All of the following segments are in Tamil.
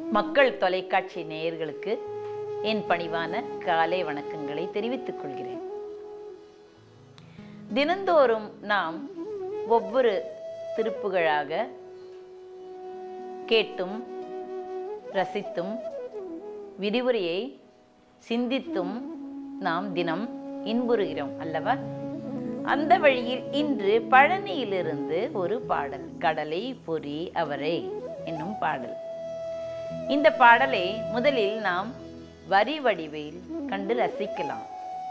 மக்கள் தொலைக்காட்சி நேயர்களுக்கு என் பணிவான காலை வணக்கங்களை தெரிவித்துக் கொள்கிறேன் தினந்தோறும் நாம் ஒவ்வொரு திருப்புகழாக கேட்டும் ரசித்தும் விரிவுரையை சிந்தித்தும் நாம் தினம் இன்புறுகிறோம் அல்லவா அந்த வழியில் இன்று பழனியிலிருந்து ஒரு பாடல் கடலை பொறி அவரை என்னும் பாடல் இந்த பாடலை முதலில் நாம் வரி வடிவில் கண்டு ரசிக்கலாம்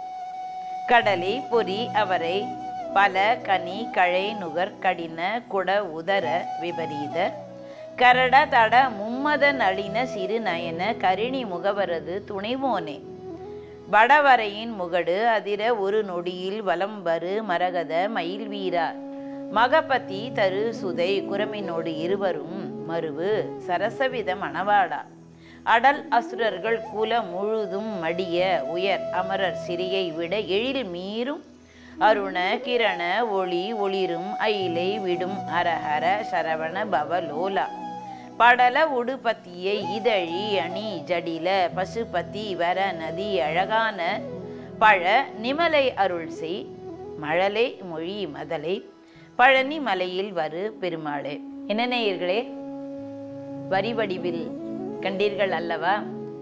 கடலை பொறி அவரை பல கனி கழை நுகர் கடின குட உதர விபரீத கரட தட மும்மத நளின சிறு நயன கரிணி முகவரது துணைவோனே வடவரையின் முகடு அதிர ஒரு நொடியில் வலம் வரு மரகத மயில் வீரா மகபதி தரு சுதை குரமினோடு இருவரும் மருவு சரசவித மணவாடா அடல் அசுரர்கள் குல முழுதும் மடிய உயர் அமரர் சிறியை விட எழில் மீறும் அருண கிரண ஒளி ஒளிரும் அயிலை விடும் அரஹர சரவண பவலோலா படல உடுபத்தியை இதழி அணி ஜடில பசுபதி வர நதி அழகான பழ நிமலை அருள் செய் மழலை மொழி மதலை பழனி மலையில் வரு பெருமாளே என்ன நேயர்களே வரி வடிவில் கண்டீர்கள் அல்லவா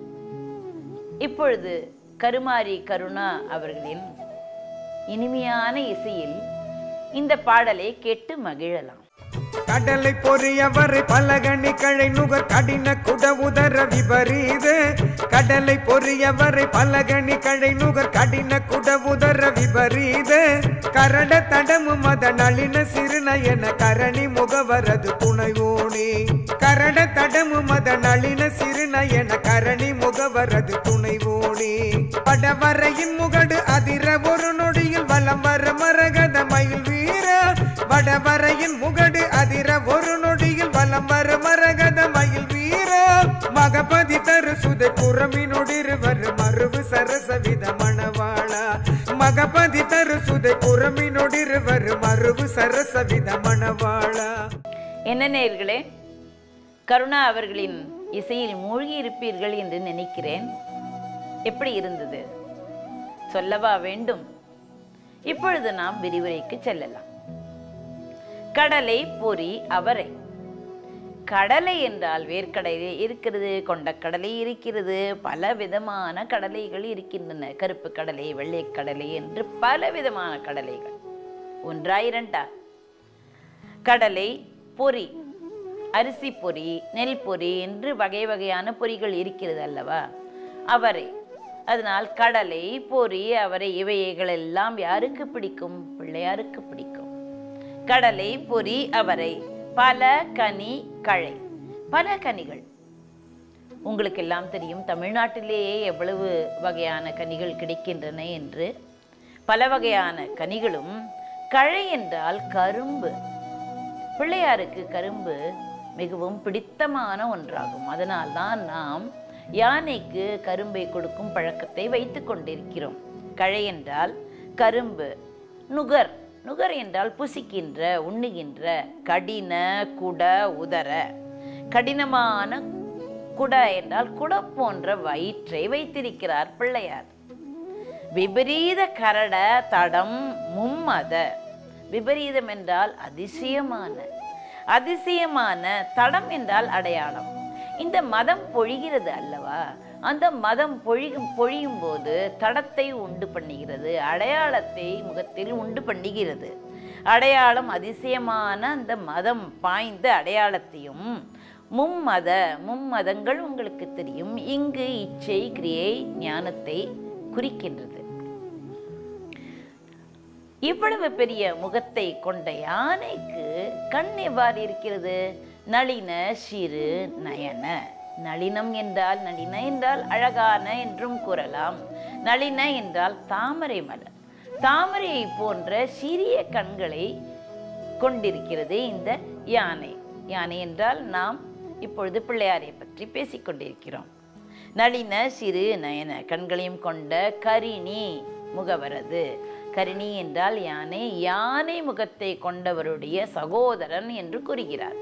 இப்பொழுது கருமாரி கருணா அவர்களின் இனிமையான இசையில் இந்த பாடலை கேட்டு மகிழலாம் கடலை பொறியவரை பலகணி கழை நுகர் கடின குட உதர விபரீத கடலை பொறியவரை பலகணி கழை நுகர் கடின குட உதர விபரீத கரட தடமு மத நளின சிறுநயன கரணி முகவரது துணைவோனே கரட தடமு மத நளின சிறுநயன கரணி முகவரது துணைவோனே படவரையின் முகடு அதிர ஒரு நொடியில் வலம் வர மரகத மயில் வீர வடவரையின் முகடு அதிர ஒரு நொடியில் வலம் வர மரகத மயில் வீர மகபதி தரு சுதை குரமினொடிருவர் மருவு சரசவித மணவாளா மகபதி தரு சுதை குரமினொடிருவர் மருவு சரசவித மணவாளா என்ன நேயர்களே கருணா அவர்களின் இசையில் மூழ்கி இருப்பீர்கள் என்று நினைக்கிறேன் எப்படி இருந்தது சொல்லவா வேண்டும் இப்பொழுது நாம் விரிவுரைக்கு செல்லலாம் கடலை பொறி அவரை கடலை என்றால் வேர்க்கடலை இருக்கிறது கொண்டக்கடலை இருக்கிறது பல விதமான கடலைகள் இருக்கின்றன கருப்பு கடலை வெள்ளை கடலை என்று பல விதமான கடலைகள் ஒன்றா இரண்டா கடலை பொறி அரிசி பொறி நெல் பொறி என்று வகை வகையான பொறிகள் இருக்கிறது அல்லவா அவரை அதனால் கடலை பொறி அவரை இவைகள் எல்லாம் யாருக்கு பிடிக்கும் பிள்ளையாருக்கு பிடிக்கும் கடலை பொறி அவரை பல கனி கழை பல கனிகள் உங்களுக்கு எல்லாம் தெரியும் தமிழ்நாட்டிலேயே எவ்வளவு வகையான கனிகள் கிடைக்கின்றன என்று பல வகையான கனிகளும் கழை என்றால் கரும்பு பிள்ளையாருக்கு கரும்பு மிகவும் பிடித்தமான ஒன்றாகும் அதனால்தான் நாம் யானைக்கு கரும்பை கொடுக்கும் பழக்கத்தை வைத்து கொண்டிருக்கிறோம் கழை என்றால் கரும்பு நுகர் நுகர் என்றால் புசிக்கின்ற உண்ணுகின்ற கடின குட உதர கடினமான குட என்றால் குட போன்ற வயிற்றை வைத்திருக்கிறார் பிள்ளையார் விபரீத கரட தடம் மும்மத விபரீதம் என்றால் அதிசயமான அதிசயமான தடம் என்றால் அடையாளம் இந்த மதம் பொழிகிறது அல்லவா அந்த மதம் பொழியும் பொழியும் போது தடத்தை உண்டு பண்ணுகிறது அடையாளத்தை முகத்தில் உண்டு பண்ணுகிறது அடையாளம் அதிசயமான அந்த மதம் பாய்ந்த அடையாளத்தையும் மும்மத மும்மதங்கள் உங்களுக்கு தெரியும் இங்கு இச்சை கிரியை ஞானத்தை குறிக்கின்றது இவ்வளவு பெரிய முகத்தை கொண்ட யானைக்கு கண் எவ்வாறு இருக்கிறது நளின சிறு நயன நளினம் என்றால் நளின என்றால் அழகான என்றும் கூறலாம் நளின என்றால் தாமரை மலர் தாமரையை போன்ற சிறிய கண்களை கொண்டிருக்கிறது இந்த யானை யானை என்றால் நாம் இப்பொழுது பிள்ளையாரை பற்றி பேசிக்கொண்டிருக்கிறோம் நளின சிறு நயன கண்களையும் கொண்ட கரிணி முகவரது கரிணி என்றால் யானை யானை முகத்தை கொண்டவருடைய சகோதரன் என்று கூறுகிறார்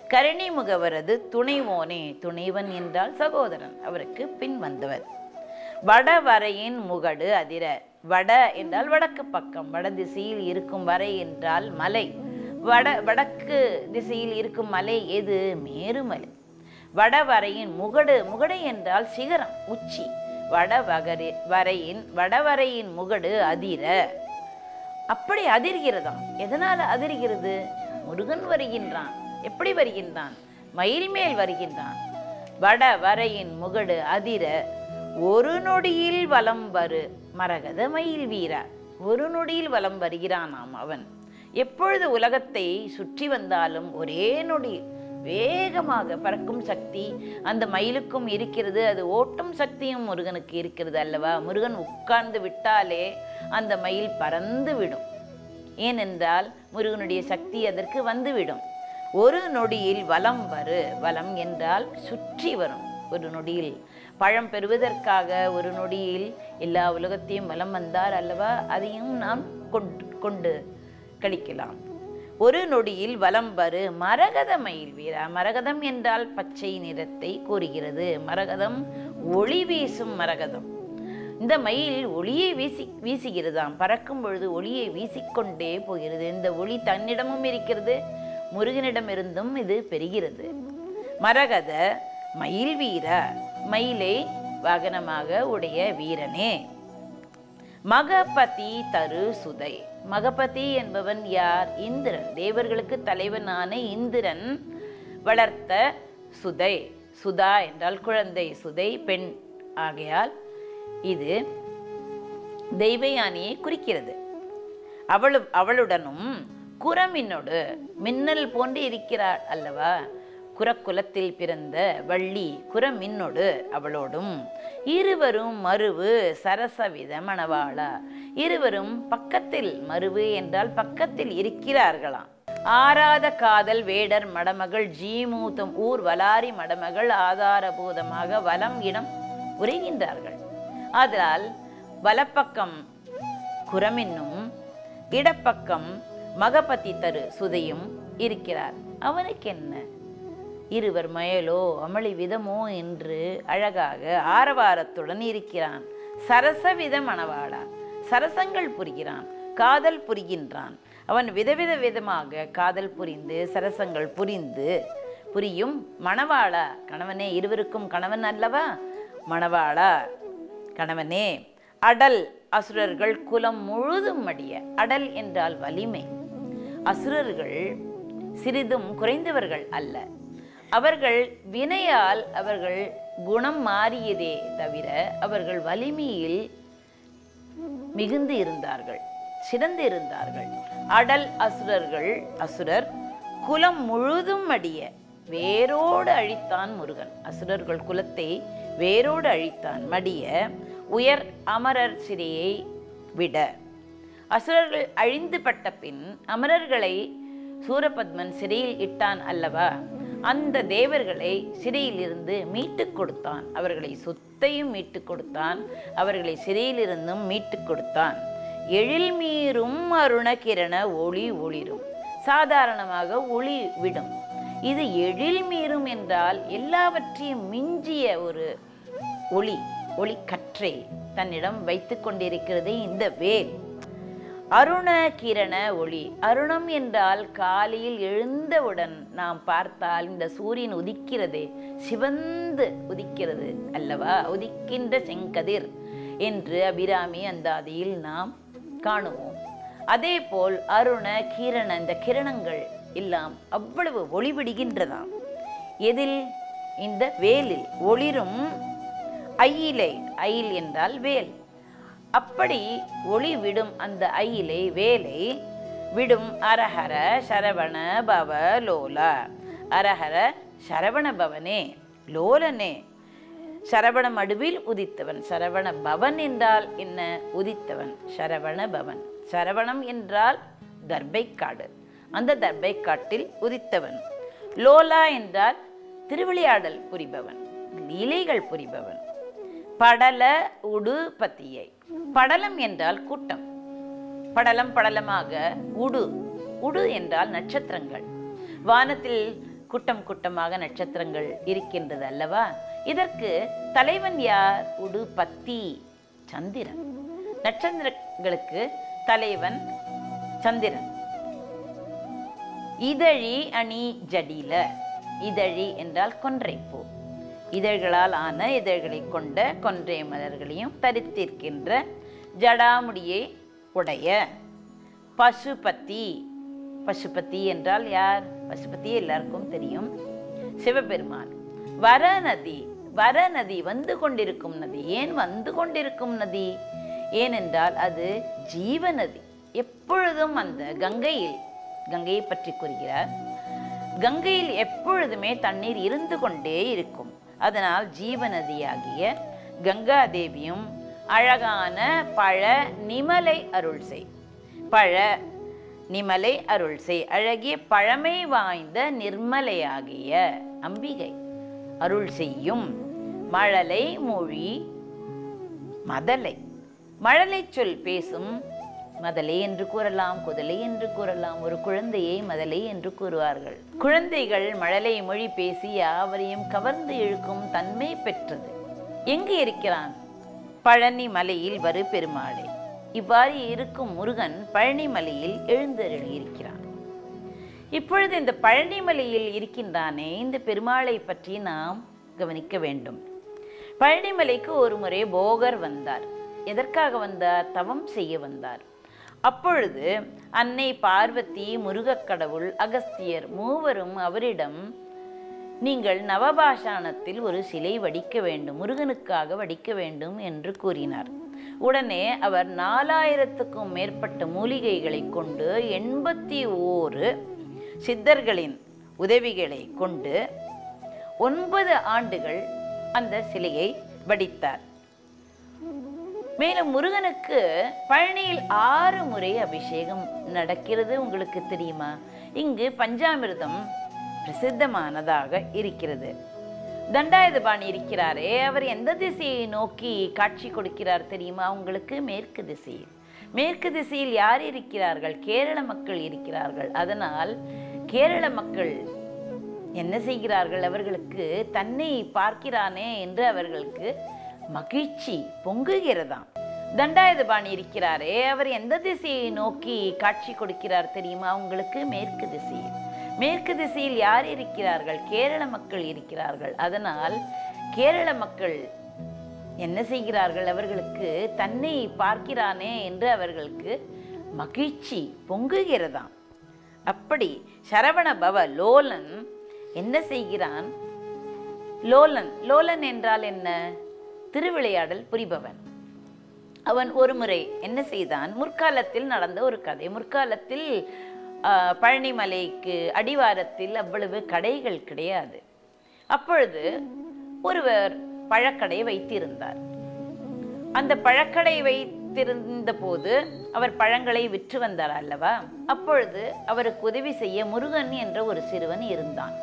கரணி முகவரது துணைவோனே துணைவன் என்றால் சகோதரன் அவருக்கு பின் வந்தவர் வடவரையின் முகடு அதிர வட என்றால் வடக்கு பக்கம் வட திசையில் இருக்கும் வரை என்றால் மலை வட வடக்கு திசையில் இருக்கும் மலை எது மேருமலை வடவரையின் முகடு முகடு என்றால் சிகரம் உச்சி வடவகரி வரையின் வடவரையின் முகடு அதிர அப்படி அதிர்கிறதாம் எதனால அதிர்கிறது முருகன் வருகின்றான் எப்படி வருகின்றான் மயில் மேல் வருகின்றான் வட வரையின் முகடு அதிர ஒரு நொடியில் வலம் வரு மரகத மயில் வீரா ஒரு நொடியில் வலம் வருகிறானாம் அவன் எப்பொழுது உலகத்தை சுற்றி வந்தாலும் ஒரே நொடி வேகமாக பறக்கும் சக்தி அந்த மயிலுக்கும் இருக்கிறது அது ஓட்டும் சக்தியும் முருகனுக்கு இருக்கிறது அல்லவா முருகன் உட்கார்ந்து விட்டாலே அந்த மயில் பறந்து விடும் ஏனென்றால் முருகனுடைய சக்தி அதற்கு வந்துவிடும் ஒரு நொடியில் வலம் வரு வலம் என்றால் சுற்றி வரும் ஒரு நொடியில் பழம் பெறுவதற்காக ஒரு நொடியில் எல்லா உலகத்தையும் வலம் வந்தார் அல்லவா அதையும் நாம் கொண்டு கொண்டு கழிக்கலாம் ஒரு நொடியில் வலம் வரு மரகத மயில் வீரா மரகதம் என்றால் பச்சை நிறத்தை கூறுகிறது மரகதம் ஒளி வீசும் மரகதம் இந்த மயில் ஒளியை வீசி வீசுகிறதாம் பறக்கும் பொழுது ஒளியை வீசிக்கொண்டே போகிறது இந்த ஒளி தன்னிடமும் இருக்கிறது முருகனிடமிருந்தும் இது பெறுகிறது மரகத மயில் வீர மயிலை வாகனமாக உடைய வீரனே மகபதி தரு சுதை மகபதி என்பவன் யார் இந்திரன் தேவர்களுக்கு தலைவனான இந்திரன் வளர்த்த சுதை சுதா என்றால் குழந்தை சுதை பெண் ஆகையால் இது தெய்வயானியை குறிக்கிறது அவளும் அவளுடனும் குரமின்னோடு மின்னல் போன்று இருக்கிறாள் அல்லவா குரக்குலத்தில் பிறந்த வள்ளி குரமின்னோடு அவளோடும் இருவரும் மருவு சரசவித மணவாளா இருவரும் பக்கத்தில் மருவு என்றால் பக்கத்தில் இருக்கிறார்களாம் ஆராத காதல் வேடர் மடமகள் ஜீமூத்தம் ஊர் வலாரி மடமகள் ஆதாரபூதமாக வலம் இடம் உரைகின்றார்கள் ஆதலால் வலப்பக்கம் குரமின்னும் இடப்பக்கம் மகபதி தரு சுதையும் இருக்கிறார் அவனுக்கு என்ன இருவர் மயலோ அமளி விதமோ என்று அழகாக ஆரவாரத்துடன் இருக்கிறான் சரசவித மணவாளா சரசங்கள் புரிகிறான் காதல் புரிகின்றான் அவன் விதவித விதமாக காதல் புரிந்து சரசங்கள் புரிந்து புரியும் மணவாளா கணவனே இருவருக்கும் கணவன் அல்லவா மணவாளா கணவனே அடல் அசுரர்கள் குலம் முழுதும் மடிய அடல் என்றால் வலிமை அசுரர்கள் சிறிதும் குறைந்தவர்கள் அல்ல அவர்கள் வினையால் அவர்கள் குணம் மாறியதே தவிர அவர்கள் வலிமையில் மிகுந்து இருந்தார்கள் சிறந்து இருந்தார்கள் அடல் அசுரர்கள் அசுரர் குலம் முழுதும் அடிய வேரோடு அழித்தான் முருகன் அசுரர்கள் குலத்தை வேரோடு அழித்தான் மடிய உயர் அமரர் சிறையை விட அசுரர்கள் அழிந்து பட்ட பின் அமரர்களை சூரபத்மன் சிறையில் இட்டான் அல்லவா அந்த தேவர்களை சிறையிலிருந்து மீட்டுக் கொடுத்தான் அவர்களை சொத்தையும் மீட்டுக் கொடுத்தான் அவர்களை சிறையிலிருந்தும் மீட்டுக் கொடுத்தான் எழில் மீறும் அருணகிரண ஒளி ஒளிரும் சாதாரணமாக ஒளி விடும் இது எழில் மீறும் என்றால் எல்லாவற்றையும் மிஞ்சிய ஒரு ஒளி ஒளி கற்றை தன்னிடம் வைத்து கொண்டிருக்கிறது இந்த வேல் அருண கிரண ஒளி அருணம் என்றால் காலையில் எழுந்தவுடன் நாம் பார்த்தால் இந்த சூரியன் உதிக்கிறதே சிவந்து உதிக்கிறது அல்லவா உதிக்கின்ற செங்கதிர் என்று அபிராமி அந்தாதியில் நாம் காணுவோம் அதே போல் அருண கிரண இந்த கிரணங்கள் எல்லாம் அவ்வளவு ஒளிவிடுகின்றதாம் எதில் இந்த வேலில் ஒளிரும் ஐயிலை ஐயில் என்றால் வேல் அப்படி ஒளி விடும் அந்த ஐயிலை வேலை விடும் அரஹர சரவண பவ லோலா அரஹர சரவண பவனே லோலனே சரவண மடுவில் உதித்தவன் சரவண பவன் என்றால் என்ன உதித்தவன் சரவண பவன் சரவணம் என்றால் தர்பைக்காடு அந்த தர்பைக்காட்டில் உதித்தவன் லோலா என்றால் திருவிளையாடல் புரிபவன் லீலைகள் புரிபவன் படல உடு பத்தியை படலம் என்றால் கூட்டம் படலம் படலமாக உடு உடு என்றால் நட்சத்திரங்கள் வானத்தில் கூட்டம் கூட்டமாக நட்சத்திரங்கள் இருக்கின்றது அல்லவா இதற்கு தலைவன் யார் உடுபத்தி சந்திரன் நட்சத்திரங்களுக்கு தலைவன் சந்திரன் இதழி அணி ஜடில இதழி என்றால் கொன்றைப்பூ இதழ்களால் ஆன இதழ்களை கொண்ட கொன்றை மலர்களையும் தரித்திருக்கின்ற ஜடாமுடியை உடைய பசுபதி பசுபதி என்றால் யார் பசுபதி எல்லாருக்கும் தெரியும் சிவபெருமான் வரநதி வரநதி வந்து கொண்டிருக்கும் நதி ஏன் வந்து கொண்டிருக்கும் நதி ஏனென்றால் அது ஜீவநதி எப்பொழுதும் அந்த கங்கையில் கங்கையை பற்றி கூறுகிறார் கங்கையில் எப்பொழுதுமே தண்ணீர் இருந்து கொண்டே இருக்கும் அதனால் ஜீவநதியாகிய கங்கா தேவியும் அழகான பழ நிமலை அருள் செய் பழ நிமலை அருள் செய் அழகிய பழமை வாய்ந்த நிர்மலையாகிய அம்பிகை அருள் செய்யும் மழலை மொழி மதலை மழலை சொல் பேசும் மதலை என்று கூறலாம் குதலை என்று கூறலாம் ஒரு குழந்தையை மதலை என்று கூறுவார்கள் குழந்தைகள் மழலை மொழி பேசி யாவரையும் கவர்ந்து இழுக்கும் தன்மை பெற்றது எங்கு இருக்கிறான் பழனி மலையில் வரு பெருமாளே இவ்வாறு இருக்கும் முருகன் பழனி மலையில் எழுந்தருளி இருக்கிறான் இப்பொழுது இந்த பழனி மலையில் இருக்கின்றானே இந்த பெருமாளை பற்றி நாம் கவனிக்க வேண்டும் பழனிமலைக்கு ஒரு முறை போகர் வந்தார் எதற்காக வந்தார் தவம் செய்ய வந்தார் அப்பொழுது அன்னை பார்வதி முருகக் கடவுள் அகஸ்தியர் மூவரும் அவரிடம் நீங்கள் நவபாஷாணத்தில் ஒரு சிலை வடிக்க வேண்டும் முருகனுக்காக வடிக்க வேண்டும் என்று கூறினார் உடனே அவர் நாலாயிரத்துக்கும் மேற்பட்ட மூலிகைகளை கொண்டு எண்பத்தி ஓரு சித்தர்களின் உதவிகளை கொண்டு ஒன்பது ஆண்டுகள் அந்த சிலையை வடித்தார் மேலும் முருகனுக்கு பழனியில் ஆறு முறை அபிஷேகம் நடக்கிறது உங்களுக்கு தெரியுமா இங்கு பஞ்சாமிர்தம் பிரசித்தமானதாக இருக்கிறது தண்டாயுதபாணி இருக்கிறாரே அவர் எந்த திசையை நோக்கி காட்சி கொடுக்கிறார் தெரியுமா உங்களுக்கு மேற்கு திசையில் மேற்கு திசையில் யார் இருக்கிறார்கள் கேரள மக்கள் இருக்கிறார்கள் அதனால் கேரள மக்கள் என்ன செய்கிறார்கள் அவர்களுக்கு தன்னை பார்க்கிறானே என்று அவர்களுக்கு மகிழ்ச்சி பொங்குகிறதாம் தண்டாயுதபாணி இருக்கிறாரே அவர் எந்த திசையை நோக்கி காட்சி கொடுக்கிறார் தெரியுமா உங்களுக்கு மேற்கு திசையில் மேற்கு திசையில் யார் இருக்கிறார்கள் கேரள மக்கள் இருக்கிறார்கள் அதனால் கேரள மக்கள் என்ன செய்கிறார்கள் அவர்களுக்கு தன்னை பார்க்கிறானே என்று அவர்களுக்கு மகிழ்ச்சி பொங்குகிறதாம் அப்படி சரவண பவ லோலன் என்ன செய்கிறான் லோலன் லோலன் என்றால் என்ன திருவிளையாடல் புரிபவன் அவன் ஒரு முறை என்ன செய்தான் முற்காலத்தில் நடந்த ஒரு கதை முற்காலத்தில் ஆஹ், பழனிமலைக்கு அடிவாரத்தில் அவ்வளவு கடைகள் கிடையாது அப்பொழுது ஒருவர் பழக்கடை வைத்திருந்தார் அந்த பழக்கடை வைத்திருந்த போது அவர் பழங்களை விற்று வந்தார் அல்லவா அப்பொழுது அவருக்கு உதவி செய்ய முருகன் என்ற ஒரு சிறுவன் இருந்தான்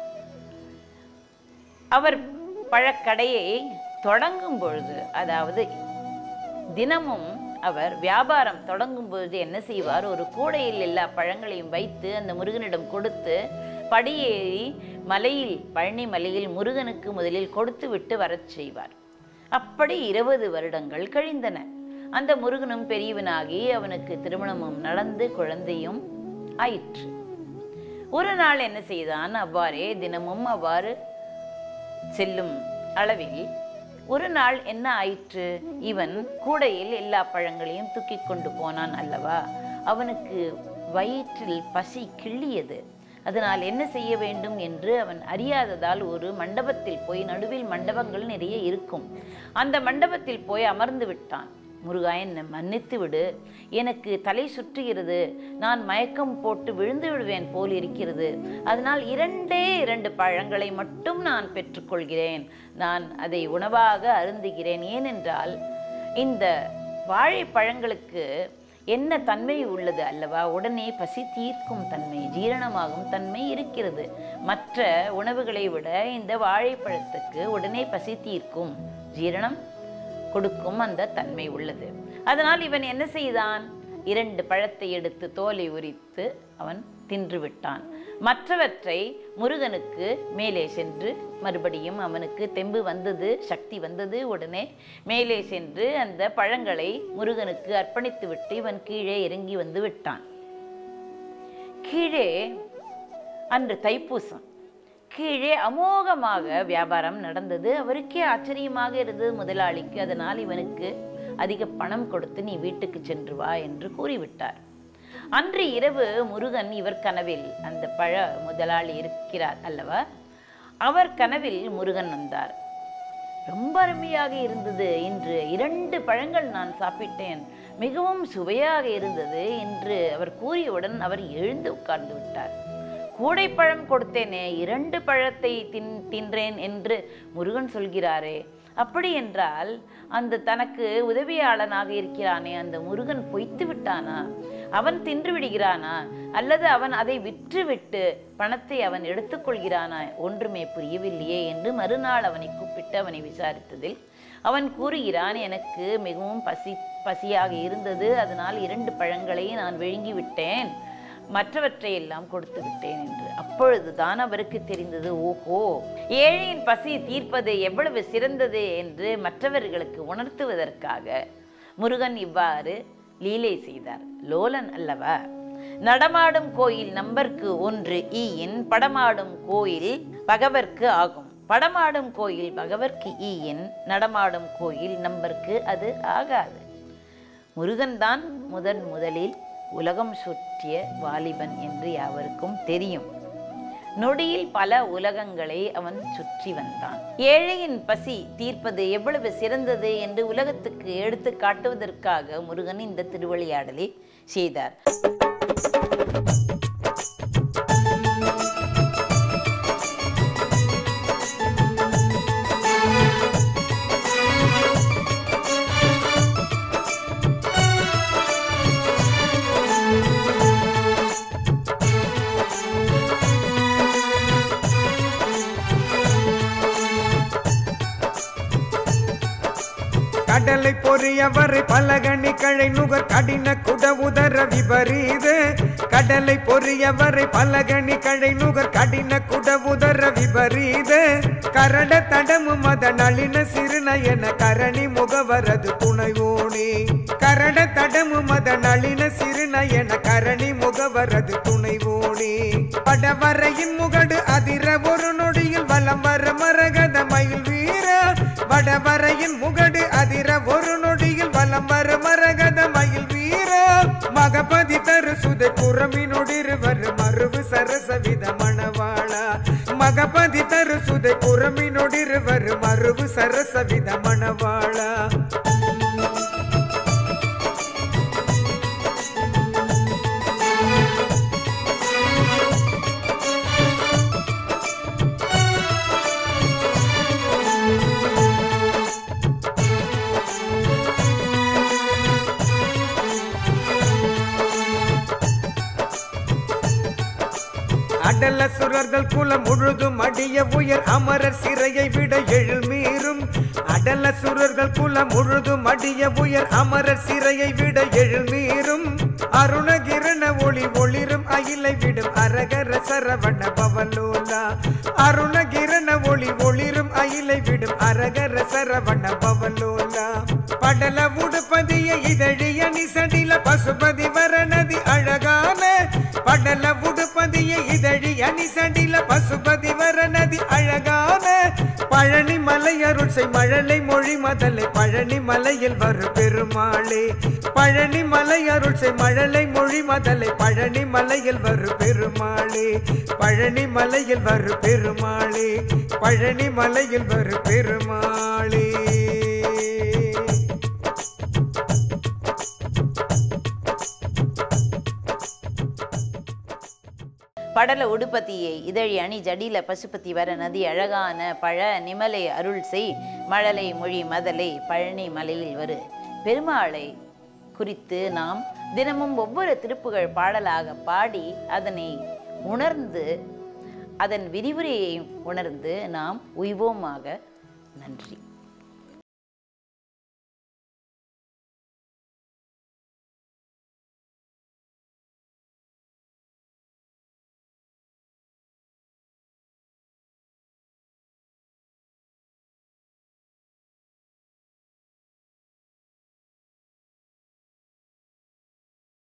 அவர் பழக்கடையை தொடங்கும் பொழுது அதாவது தினமும் அவர் வியாபாரம் தொடங்கும் பொழுது என்ன செய்வார் ஒரு கூடையில் எல்லா பழங்களையும் வைத்து அந்த முருகனிடம் கொடுத்து படியேறி மலையில் பழனி மலையில் முருகனுக்கு முதலில் கொடுத்து விட்டு வரச் செய்வார் அப்படி இருபது வருடங்கள் கழிந்தன அந்த முருகனும் பெரியவனாகி அவனுக்கு திருமணமும் நடந்து குழந்தையும் ஆயிற்று ஒரு நாள் என்ன செய்தான் அவ்வாறே தினமும் அவ்வாறு செல்லும் அளவில் ஒரு நாள் என்ன ஆயிற்று இவன் கூடையில் எல்லா பழங்களையும் தூக்கி கொண்டு போனான் அல்லவா அவனுக்கு வயிற்றில் பசி கிள்ளியது அதனால் என்ன செய்ய வேண்டும் என்று அவன் அறியாததால் ஒரு மண்டபத்தில் போய் நடுவில் மண்டபங்கள் நிறைய இருக்கும் அந்த மண்டபத்தில் போய் அமர்ந்து விட்டான் முருகா என்னை மன்னித்து விடு எனக்கு தலை சுற்றுகிறது நான் மயக்கம் போட்டு விழுந்து விடுவேன் போல் இருக்கிறது அதனால் இரண்டே இரண்டு பழங்களை மட்டும் நான் பெற்றுக்கொள்கிறேன் நான் அதை உணவாக அருந்துகிறேன் ஏனென்றால் இந்த வாழைப்பழங்களுக்கு என்ன தன்மை உள்ளது அல்லவா உடனே பசி தீர்க்கும் தன்மை ஜீரணமாகும் தன்மை இருக்கிறது மற்ற உணவுகளை விட இந்த வாழைப்பழத்துக்கு உடனே பசி தீர்க்கும் ஜீரணம் கொடுக்கும் அந்த தன்மை உள்ளது அதனால் இவன் என்ன செய்தான் இரண்டு பழத்தை எடுத்து தோலை உரித்து அவன் தின்று விட்டான் மற்றவற்றை முருகனுக்கு மேலே சென்று மறுபடியும் அவனுக்கு தெம்பு வந்தது சக்தி வந்தது உடனே மேலே சென்று அந்த பழங்களை முருகனுக்கு அர்ப்பணித்து விட்டு இவன் கீழே இறங்கி வந்து விட்டான் கீழே அன்று தைப்பூசம் கீழே அமோகமாக வியாபாரம் நடந்தது அவருக்கே ஆச்சரியமாக இருந்தது முதலாளிக்கு அதனால் இவனுக்கு அதிக பணம் கொடுத்து நீ வீட்டுக்கு சென்று வா என்று கூறிவிட்டார் அன்று இரவு முருகன் இவர் கனவில் அந்த பழ முதலாளி இருக்கிறார் அல்லவா அவர் கனவில் முருகன் வந்தார் ரொம்ப அருமையாக இருந்தது இன்று இரண்டு பழங்கள் நான் சாப்பிட்டேன் மிகவும் சுவையாக இருந்தது என்று அவர் கூறியவுடன் அவர் எழுந்து உட்கார்ந்து விட்டார் கூடைப்பழம் கொடுத்தேனே இரண்டு பழத்தை தின் தின்றேன் என்று முருகன் சொல்கிறாரே அப்படி என்றால் அந்த தனக்கு உதவியாளனாக இருக்கிறானே அந்த முருகன் பொய்த்து விட்டானா அவன் தின்று விடுகிறானா அல்லது அவன் அதை விற்றுவிட்டு பணத்தை அவன் எடுத்துக்கொள்கிறானா ஒன்றுமே புரியவில்லையே என்று மறுநாள் அவனை கூப்பிட்டு அவனை விசாரித்ததில் அவன் கூறுகிறான் எனக்கு மிகவும் பசி பசியாக இருந்தது அதனால் இரண்டு பழங்களை நான் விழுங்கி விட்டேன் மற்றவற்றை எல்லாம் கொடுத்து விட்டேன் என்று அப்பொழுதுதான் அவருக்கு தெரிந்தது ஓஹோ ஏழையின் பசி தீர்ப்பது எவ்வளவு சிறந்தது என்று மற்றவர்களுக்கு உணர்த்துவதற்காக முருகன் இவ்வாறு லீலை செய்தார் லோலன் அல்லவா நடமாடும் கோயில் நம்பர்க்கு ஒன்று ஈயின் படமாடும் கோயில் பகவர்க்கு ஆகும் படமாடும் கோயில் பகவர்க்கு ஈயின் நடமாடும் கோயில் நம்பர்க்கு அது ஆகாது முருகன்தான் முதன் முதலில் உலகம் சுற்றிய வாலிபன் என்று யாவருக்கும் தெரியும் நொடியில் பல உலகங்களை அவன் சுற்றி வந்தான் ஏழையின் பசி தீர்ப்பது எவ்வளவு சிறந்தது என்று உலகத்துக்கு எடுத்து காட்டுவதற்காக முருகன் இந்த திருவிளையாடலை செய்தார் கடலை பொறியவரை பலகணி கழை நுகர் கடின குட உதர விபரீது கடலை பொறியவரை பலகணி கழை நுகர் கடின குட உதர விபரீது கரட தடமு மத நளின சிறுநயன கரணி முகவரது துணைவோனே கரட தடமு மத நளின சிறுநயன கரணி முகவரது துணைவோனே படவரையின் முகடு அதிர ஒரு நொடியில் வலம் வர மரகத மயில் வீர வடவரையின் முகடு அதிர ஒரு நொடியில் வலம் வர மரகத மயில் வீர மகபதி தரு சுதை குரமினொடிருவர் மருவு சரசவித மணவாளா மகபதி தரு சுதை குரமினொடிருவர் மருவு சரசவித மணவாளா அடல சுரர்கள் குலம் முழுதும் அடிய உயர் அமரர் சிறையை விட எழில் மீறும் அடல சுரர்கள் குலம் முழுதும் அடிய உயர் அமரர் சிறையை விட எழில் மீறும் அருணகிரண ஒளி ஒளிரும் அயிலை விடும் அரகர சரவண பவலோலா அருணகிரண ஒளி ஒளிரும் அயிலை விடும் அரகர சரவண பவலோலா படல உடுப்பதிய இதழிய நிசடில பசுபதி வரணதி அழகான படல உடுப்பதிய இதழி அணிசடில பசுபதி வரணதி அழகான பழனி மலை அருள்சை மழலை மொழி மதலை பழனி மலையில் வரும் பெருமாளே பழனி மலை அருள்சை மழலை மொழி மதலை பழனி மலையில் வரும் பெருமாளே பழனி மலையில் வரும் பெருமாளே பழனி மலையில் வரும் பெருமாளே படல உடுப்பத்தியை இதழி அணி ஜடில பசுபதி வர நதி அழகான பழ நிமலை அருள் செய் மழலை மொழி மதலை பழனி மலையில் வரு பெருமாளை குறித்து நாம் தினமும் ஒவ்வொரு திருப்புகழ் பாடலாக பாடி அதனை உணர்ந்து அதன் விரிவுரையை உணர்ந்து நாம் உய்வோமாக நன்றி